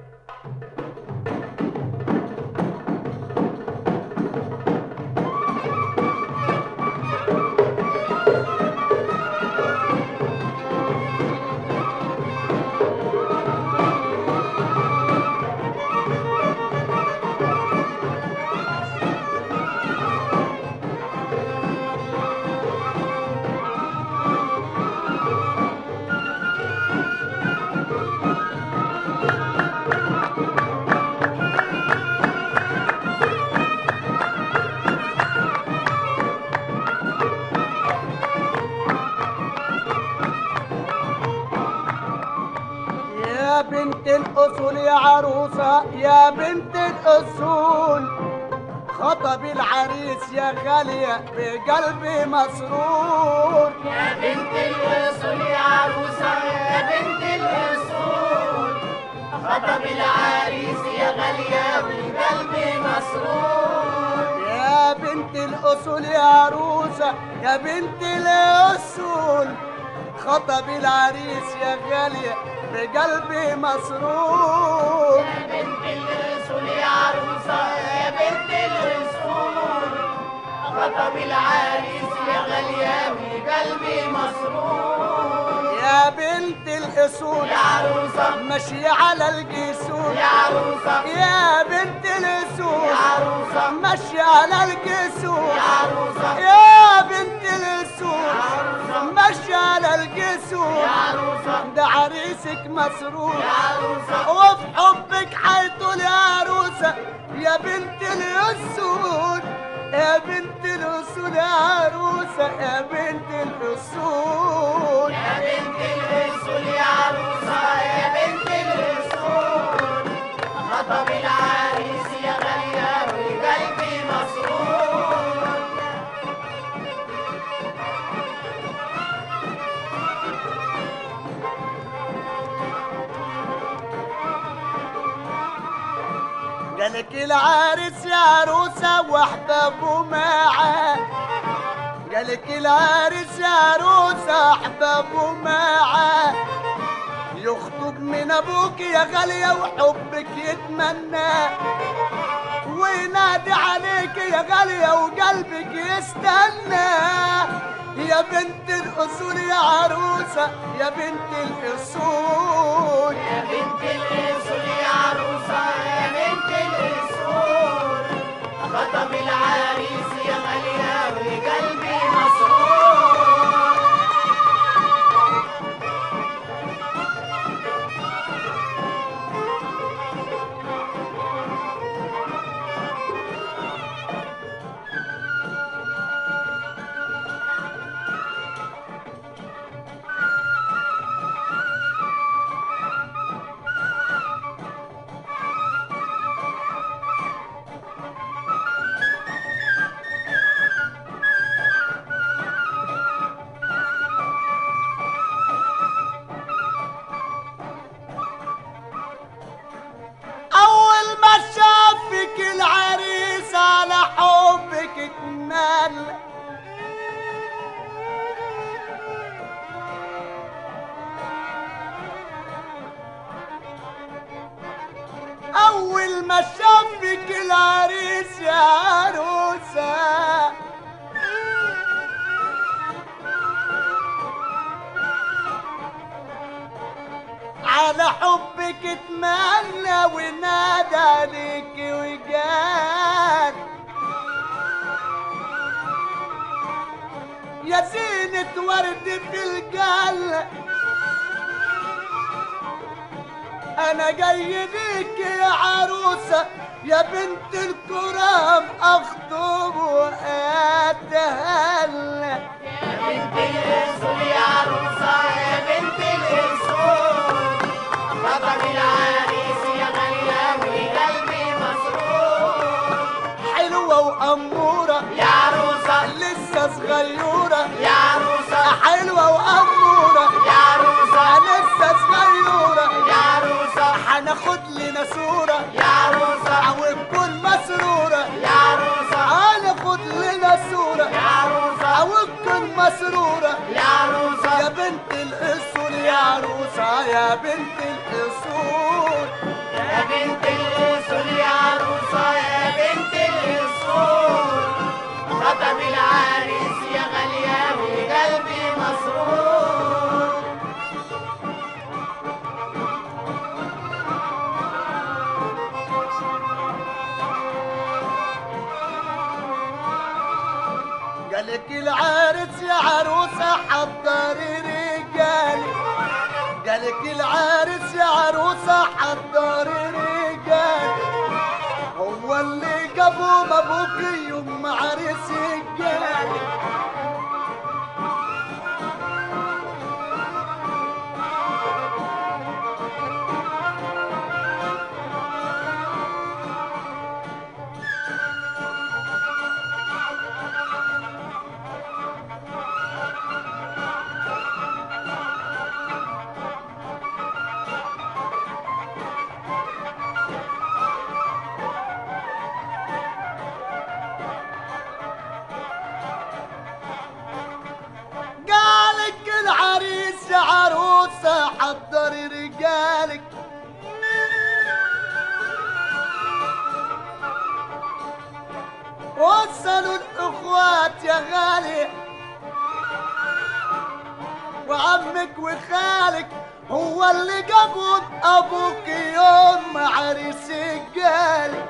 يا بنت الأصول يا عروسة يا بنت الأصول خطب العريس يا غالية بقلبي مسرور يا بنت الوصول يا عروسة يا بنت الوصول خطب العريس يا غالية وقلبي مسرور يا بنت الأصول يا عروسة يا بنت الأصول خطب العريس يا غالية بقلبي مسرور يا بنت الوصول يا عروسة يا بنت الوصول خطب العريس يا غالية وقلبي مسرور يا بنت الأصول يا عروسة ماشية على الجسور يا عروسة يا بنت الأصول يا عروسة ماشية على الجسور يا عروسة يا بنت الأصول ماشية على الجسور يا عروسة ده عريسك مسرور يا عروسة وفي حبك حيطول يا عروسة يا بنت الأصول يا بنت الأصول يا عروسة يا بنت الأصول يا بنت الوصول يا عروسة يا بنت الوصول خطب العريس يا غالية وقلبي مسرور قالك العريس يا عروسة واحبابه معاه قالك العريس يا عروسة احبابه معاه يخطب من ابوك يا غالية وحبك يتمنى وينادي عليك يا غالية وقلبك يستنى يا بنت الأصول يا عروسة يا بنت الأصول يا بنت الوصول يا عروسة يا بنت الوصول خطب العريس يا غالية وقلبي مسرور أول ما شافك العريس على حبك اتمل أول ما شافك العريس يا عروسة على حبك اتمنى ونادى عليك وقال يا زينة ورد في القلب انا جاي ليك يا عروسة يا بنت الكرام اخطب واتهلى يا بنت الوصول يا عروسة يا بنت الوصول خطب العريس يا غالية وقلبي مسرور حلوة وأمورة يا عروسة لسه صغيرة يا عروسة حلوة وأمورة يا عروسة لسه صغيرة يا عروسة هناخد لنا صورة يا عروسة وتكون مسرورة يا عروسة هناخد لنا صورة يا عروسة وتكون مسرورة يا عروسة يا بنت الأصول يا عروسة يا بنت الأصول يا عروسة حضري رجالي قالك العريس يا عروسة حضري رجالي هو اللي جابهم ابوك يوم عريس الجالي قالك العريس يا عروسة حضري رجالك وصلوا الاخوات يا غالي وعمك وخالك هو اللي جابوا ابوك يوم عريس الجالي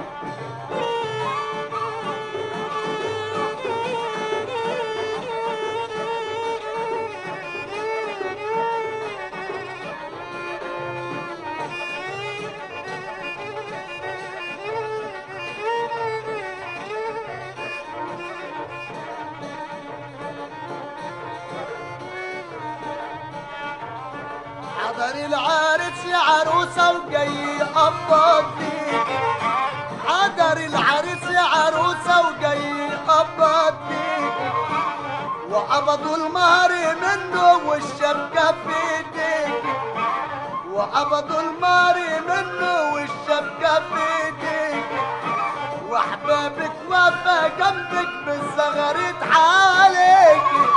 حضر العريس يا عروسة وجاي يقبض فيك حضر العريس يا عروسة وجاي يقبض فيك وقبضوا المهر منه والشبكة في ايديك وقبضوا المهر منه والشبكة في ايديك واحبابك واقفة جنبك بالزغرة حالك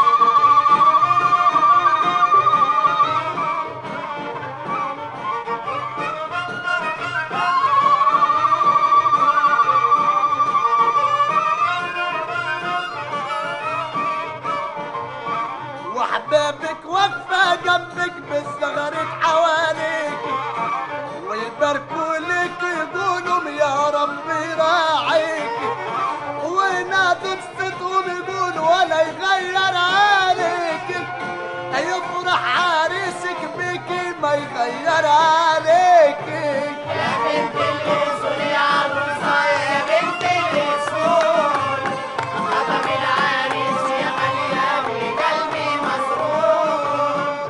واحبابك واقفة جنبك بالزغرة حواليك ويباركوا لك يقولوا يا رب راعيك ونادوا بصوتهم يقولوا ولا يغير عليك يفرح عريسك بيكي ما يغير عليك يا بنت الأصول يا عروسة يا بنت الأصول خطب العريس يا غالية وقلبي مسرور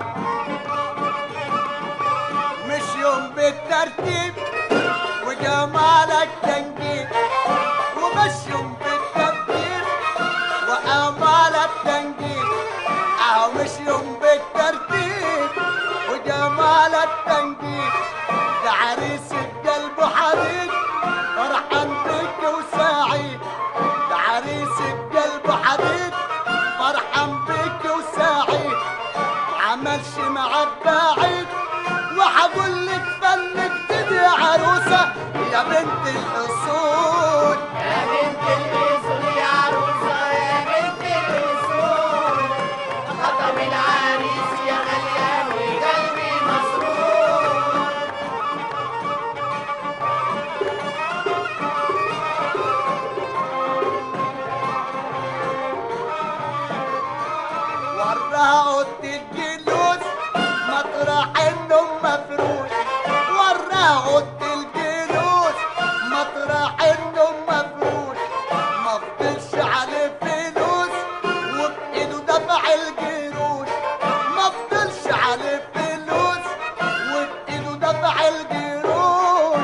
مش يوم بالترتيب وجمالك تنجيب ومش يوم بالترتيب وامالك تنجيب اهو مش يوم بالترتيب وجمالك تنجيب ده عريس القلب حديد فرحان بك وسعيد ده عريس القلب حديد فرحان بك وسعيد عملش معاك بعيد وحقول لك فن جديد يا عروسه يا بنت الاصول يا بنت الأصول يا عروسة يا بنت الأصول خطب العريس يا غالية وقلبي مسرور وراها اوضه الجلوس مطرح النوم مفروش وراها اوضه الجلوس مطرح النوم مفروش ما فضلش عليه فلوس وبايده دفع الجروش ما فضلش عليه فلوس وبايده دفع الجروش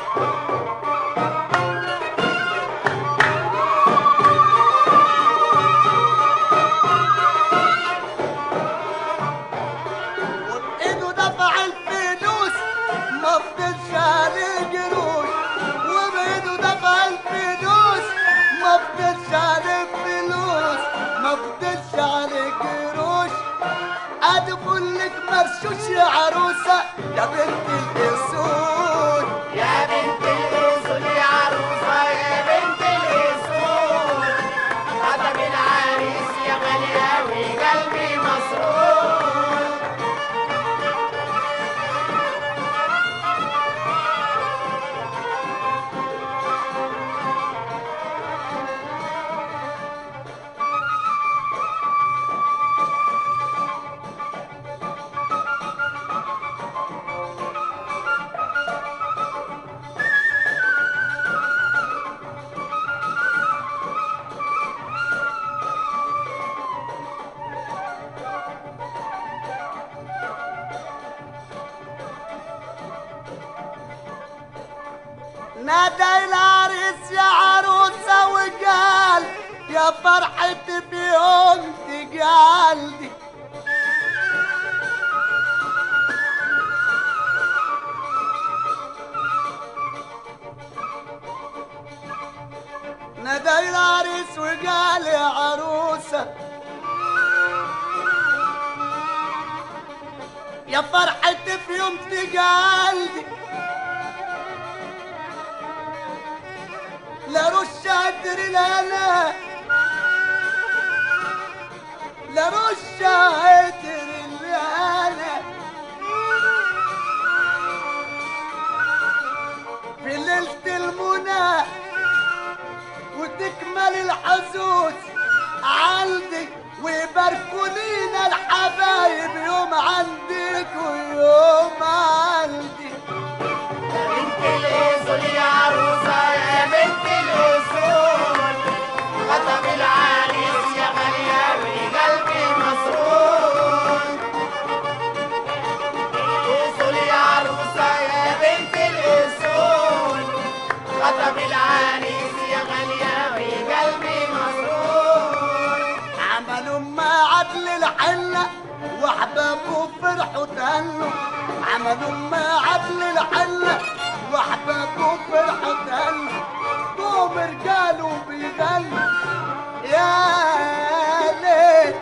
وبايده دفع الفلوس ما فضلش عليه جروش وبايده دفع الفلوس ما فضلش عليه فلوس ما فضلش عليه جروش ادخل لك مرشوش يا عروسه يا بنت الاصول يا بنت الأصول يا عروسة يا بنت الأصول خطب العريس يا غالية وقلبي مسرور نادى العريس يا عروسة وقال يا فرحتي بيوم تجالدي نادى العريس وقال يا عروسة يا فرحتي في يوم تجالدي لا رش عدري لا لا لا رش عدري لا لا في ليلة المنى وتكمل الحزوز عندي ويباركوا لينا الحبايب يوم عندك ويوم عندي يا بنت الاصول يا عروسه يا بنت الاصول خطب العريس يا غاليه وقلبي مسرور اصول يا عروسه يا بنت الاصول خطب العريس يا غاليه وقلبي مسرور عملوا ما عدل الحلة واحبابه فرحوا تهنوا عملوا ما عدل الحلة واحبابه فرحوا تهنوا قوم رجاله بيغنوا يا ليل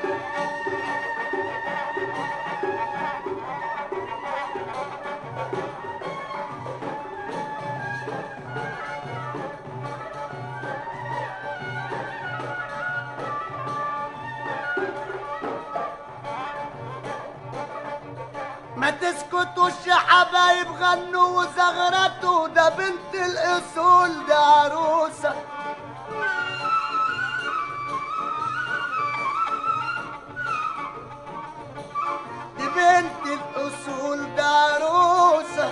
ما تسكتوش يا حبايب غنوا وزغرتوا ده بنت الاصول ده عروسه دي بنت الاصول ده عروسه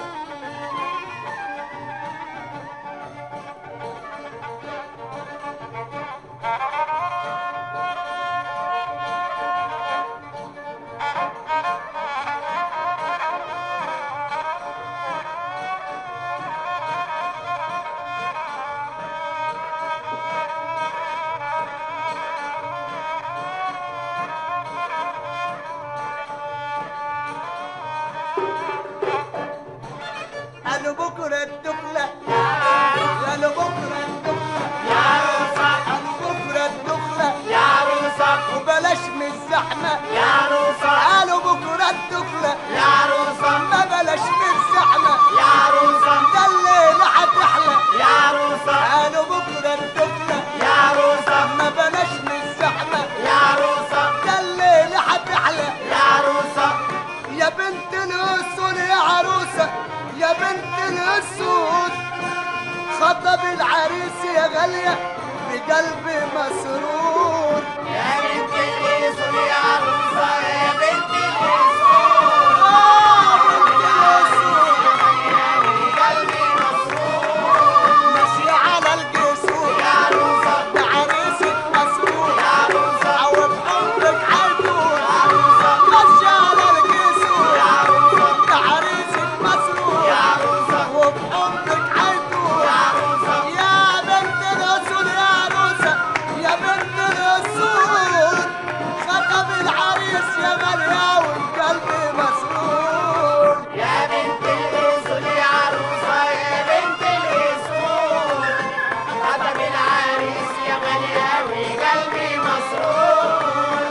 قالوا بكره الدخله قالوا بكره الدخله يا عروسه قالوا بكره الدخله يا عروسه وبلاش من الزحمه يا عروسه قالوا بكره الدخله يا عروسه ما بلاش من الزحمه يا عروسه ده الليله هتحلى يا عروسه قالوا بكره الدخله يا عروسه ما بلاش من الزحمه يا عروسه ده الليله هتحلى يا عروسه يا بنت الاسود يا عروسه يا بنت الاسود خطب العريس يا غاليه بقلبي مسرور يا بنت الاسود يا عروسه يا بنت الاسود آه بنت الاسود قلبي مسرور ماشي على الجسور يا عروسه ده عريسك مسرور يا عروسه او بحبك عدول يا عروسه ماشي على الجسور يا عروسه ده عريسك مسرور يا عروسه وبحبك عدول يا عروسه يا بنت الأصول يا عروسة يا بنت الأصول خطب العريس يا غالية والقلب مسرور يا بنت الاسود يا عروسه يا بنت الاسود خطب العريس يا غاليه وقلبي مسرور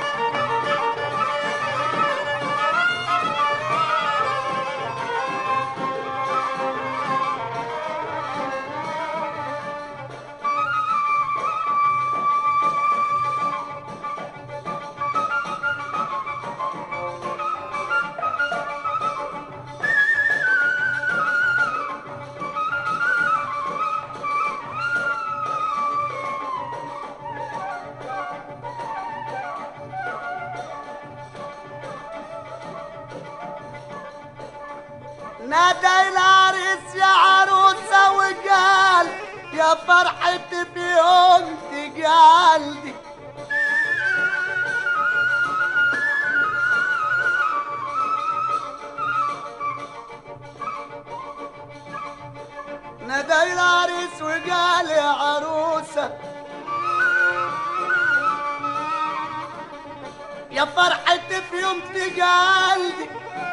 نادى العريس يا عروسة وقال يا فرحتي بيوم تجالدي نادى العريس وقال يا عروسة يا فرحتي في يوم تقالدي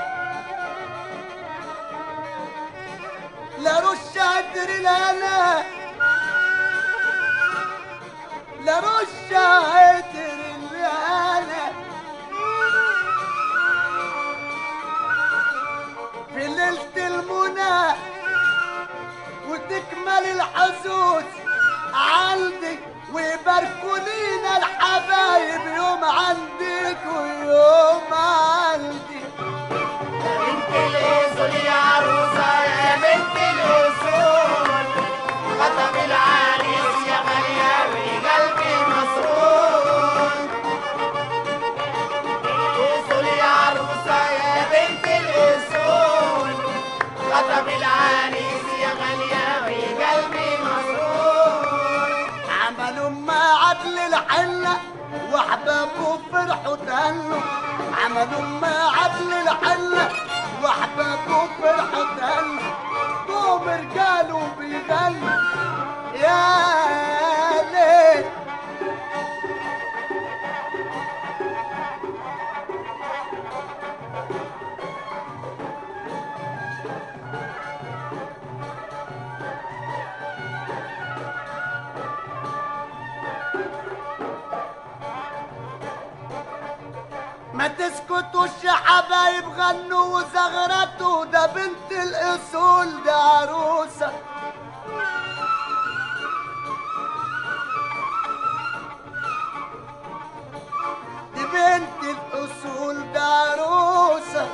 لا رش عطر لا لا لا رش عطر لا لا في ليلة المنى وتكمل الحظوظ عندي ويباركوا لينا الحبايب يوم عندك ويوم عندي يا بنت الأصول يا عروسة يا بنت الأصول خطب العريس يا غالية وقلبي مسرور الأصول يا عروسة يا بنت الأصول خطب العريس يا غالية وقلبي مسرور عملوا ما عدل الحلة واحبابه فرحوا تهنوا عملوا ما عدل الحلة واحبابه فرحوا تهنوا قوم رجاله بيغنوا يا ليل ما تسكتوش يا حبايب غنوا وزغرتوا ده بنت الاصول ده عروسه دي بنت الاصول ده عروسه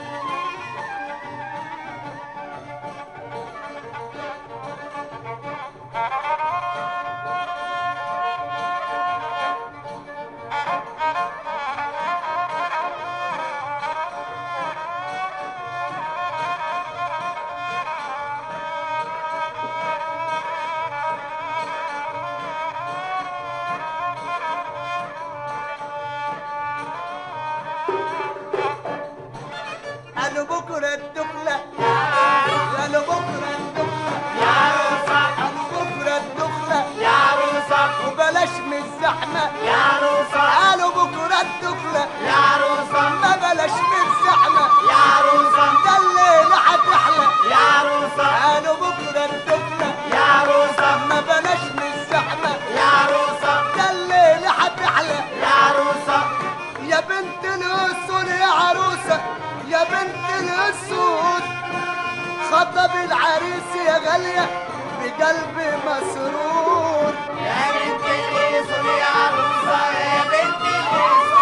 قالوا بكره الدخله قالوا بكره الدخله يا عروسة قالوا بكره الدخله يا عروسة وبلاش من الزحمه يا عروسة قالوا بكره الدخله يا عروسة ما بلاش من الزحمه يا عروسة ده الليله هتحلى يا عروسة قالوا بكره الدخله يا عروسة ما بلاش من الزحمه يا عروسة ده الليله هتحلى يا عروسة يا بنت الاسود يا عروسه يا بنت الاسود خطب العريس يا غاليه بقلبي مسرور يا بنت الأصول يا عروسة يا بنت الأصول